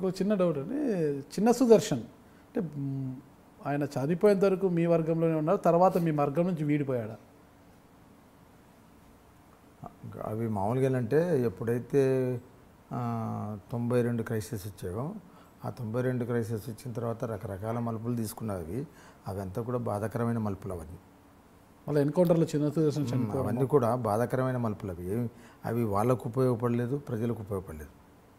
ఒక చిన్న డౌట్ అండి చిన్న సుదర్శన్ అంటే మ్, ఆయన చనిపోయేంత వరకు మీ వర్గంలోనే ఉన్నారు తర్వాత మీ వర్గం నుంచి వీడిపోయాడా అవి మామూలుగా ఏంటంటే ఎప్పుడైతే ఆ, తొంభై రెండు క్రైసిస్ వచ్చాయో ఆ తొంభై రెండు క్రైసిస్ వచ్చిన తర్వాత రకరకాల మలుపులు తీసుకున్నవి అవంతా కూడా బాధాకరమైన మలుపులు అవన్నీ మళ్ళీ ఎన్కౌంటర్లో చిన్న సుదర్శన్ చనిపోవడం అవన్నీ కూడా బాధాకరమైన మలుపులు అవి ఏమి అవి వాళ్ళకు ఉపయోగపడలేదు ప్రజలకు ఉపయోగపడలేదు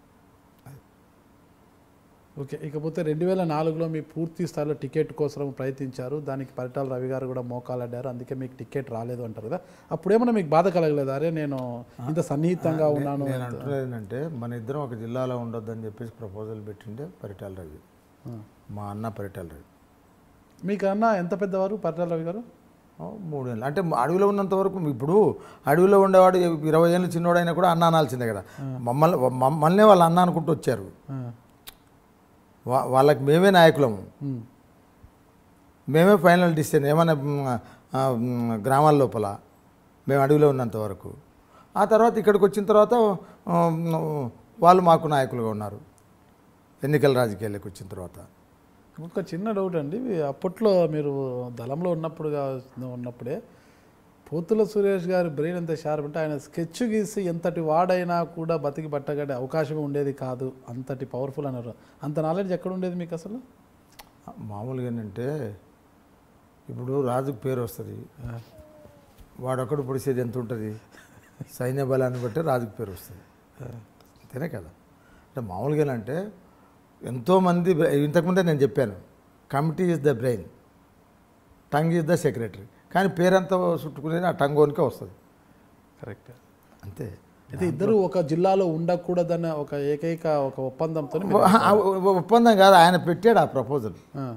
ఓకే ఇకపోతే రెండు వేల నాలుగులో మీ పూర్తి స్థాయిలో టికెట్ కోసం ప్రయత్నించారు దానికి పరిటాల రవి గారు కూడా మోకాలడ్డారు అందుకే మీకు టికెట్ రాలేదు అంటారు కదా అప్పుడేమన్నా మీకు బాధ కలగలేదు అరే నేను ఇంత సన్నిహితంగా ఉన్నాను నేను అంటున్నది ఏంటంటే మన ఇద్దరం ఒక జిల్లాలో ఉండొద్దని చెప్పేసి ప్రపోజల్ పెట్టిండే పరిటాల రవి ఆ. మా అన్న పరిటాల రవి మీకన్నా ఎంత పెద్దవారు పరిటాల రవి గారు ఓ, మూడేళ్ళు అంటే అడవిలో ఉన్నంత వరకు ఇప్పుడు అడవిలో ఉండేవాడు ఇరవై ఏళ్ళు చిన్నోడైనా కూడా అన్న అనాల్సిందే కదా మమ్మల్ని మమ్మల్ని వాళ్ళు అన్న అనుకుంటూ వచ్చారు ఆ. వా- వాళ్ళకి మేమే నాయకులము ఉమ్. మేమే ఫైనల్ డిసిషన్ ఏమైనా మ్, ఆ, మ్, గ్రామాల లోపల మేము అడవిలో ఉన్నంత వరకు ఆ తర్వాత ఇక్కడికి వచ్చిన తర్వాత ఆ, మ్, వాళ్ళు మాకు నాయకులుగా ఉన్నారు ఎన్నికల రాజకీయాలకు వచ్చిన తర్వాత ఒక చిన్న డౌట్ అండి అప్పట్లో మీరు దళంలో ఉన్నప్పుడు ఉన్నప్పుడే పోతుల సురేష్ గారి బ్రెయిన్ ఎంత షార్ప్ అంటే ఆయన స్కెచ్ గీసి ఎంతటి వాడైనా కూడా బతికి పట్టగడే అవకాశం ఉండేది కాదు అంతటి పవర్ఫుల్ అన్నారు అంత నాలెడ్జ్ ఎక్కడ ఉండేది మీకు అసలు మామూలుగా ఏంటంటే ఇప్పుడు రాజుకు పేరు వస్తుంది వాడొక్కడు పొడిసేది ఎంత ఉంటుంది సైన్య బలాన్ని బట్టి రాజుకు పేరు వస్తుంది అంతేనే కదా అంటే మామూలుగా ఏంటంటే ఎంతోమంది ఇంతకుముందే నేను చెప్పాను committee is the brain tongue is the secretary కానీ పేరంతా చుట్టుకునేది ఆ టంగోనికే వస్తుంది కరెక్ట్ అంతే అయితే ఇద్దరు ఒక జిల్లాలో ఉండకూడదన్న ఒక ఏకైక ఒక ఒప్పందంతో ఆ ఒప్పందం కాదు ఆయన పెట్టాడు ఆ ప్రపోజల్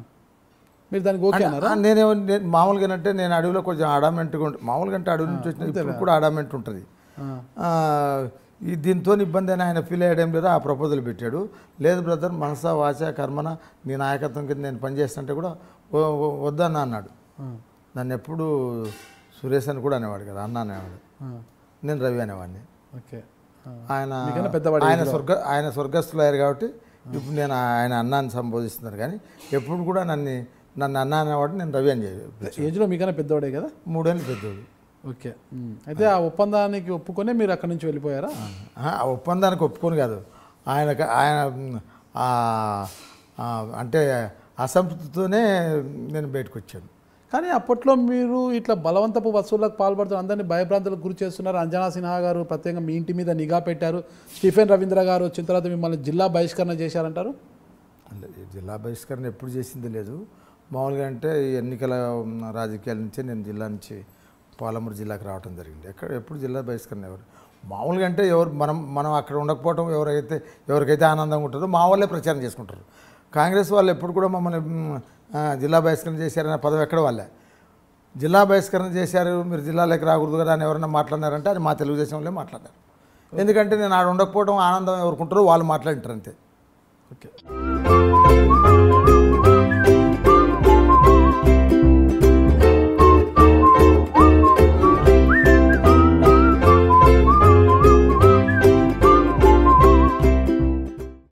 మీరు దానికి ఓకే అన్నారా ఆ, నేనేమో నేను మామూలుగా అంటే నేను అడవిలో కొంచెం అడామెంట్గా ఉంటుంది మామూలుగా అంటే అడవి నుంచి వచ్చిన ఇప్పుడు కూడా అడామెంట్ ఉంటుంది ఆ. ఆ, ఈ దీంతో ఇబ్బంది అని ఆయన ఫీల్ అయ్యడం లేదా ఆ ప్రపోజల్ పెట్టాడు లేదు బ్రదర్ మనస వాచ కర్మన నీ నాయకత్వం కింద నేను పనిచేస్తుంటే కూడా వ- వ- వద్దన్న అన్నాడు ఆ. నన్ను ఎప్పుడు సురేష్ అని కూడా అనేవాడు కదా అన్న అనేవాడు ఆ. నేను రవి అనేవాడిని ఓకే ఆ. ఆయన మీకన్నా పెద్దవాడు ఆయన స్వర్గ ఆయన స్వర్గస్థులు అయ్యారు కాబట్టి ఇప్పుడు నేను ఆయన అన్నాన్ని సంబోధిస్తున్నారు కానీ ఎప్పుడు కూడా నన్ను నన్ను అన్న అనేవాడు నేను రవి అని చెప్పి ఏజ్లో మీకన్నా పెద్దవాడే కదా మూడేళ్ళు పెద్దోడు ఓకే ఉమ్. అయితే ఆ ఒప్పందానికి ఒప్పుకొని మీరు అక్కడి నుంచి వెళ్ళిపోయారా ఆ ఆ ఒప్పందానికి ఒప్పుకోను కాదు ఆయన ఆయన మ్, ఆ, ఆ, అంటే అసంతృప్తితోనే నేను బయటకు వచ్చాను కానీ అప్పట్లో మీరు ఇట్లా బలవంతపు వసూళ్లకు పాల్పడుతున్న అందరినీ భయభ్రాంతులకు గురి చేస్తున్నారు అంజనా సిన్హా గారు ప్రత్యేకంగా మీ ఇంటి మీద నిఘా పెట్టారు స్టీఫెన్ రవీంద్ర గారు వచ్చిన తర్వాత మిమ్మల్ని జిల్లా బహిష్కరణ చేశారంటారు అంటే ఈ జిల్లా బహిష్కరణ ఎప్పుడు చేసింది లేదు మామూలుగా అంటే ఈ ఎన్నికల మ్, రాజకీయాల నుంచే నేను జిల్లా నుంచి పాలమూరు జిల్లాకి రావడం జరిగింది ఎక్కడ ఎప్పుడు జిల్లా బహిష్కరణ ఎవరు మామూలుగా అంటే ఎవరు మనం మనం అక్కడ ఉండకపోవటం ఎవరైతే ఎవరికైతే ఆనందంగా ఉంటుందో మా వాళ్ళే ప్రచారం చేసుకుంటారు కాంగ్రెస్ వాళ్ళు ఎప్పుడు కూడా మమ్మల్ని మ్, ఆ, జిల్లా బహిష్కరణ చేశారనే పదవి ఎక్కడ వాళ్ళే జిల్లా బహిష్కరణ చేశారు మీరు జిల్లాలోకి రాకూడదు కదా అని ఎవరైనా మాట్లాడినారంటే అది మా తెలుగుదేశం వాళ్ళే మాట్లాడారు ఎందుకంటే నేను ఆడ ఉండకపోవడం ఆనందం ఎవరుకుంటారో వాళ్ళు మాట్లాడింటారు అంతే ఓకే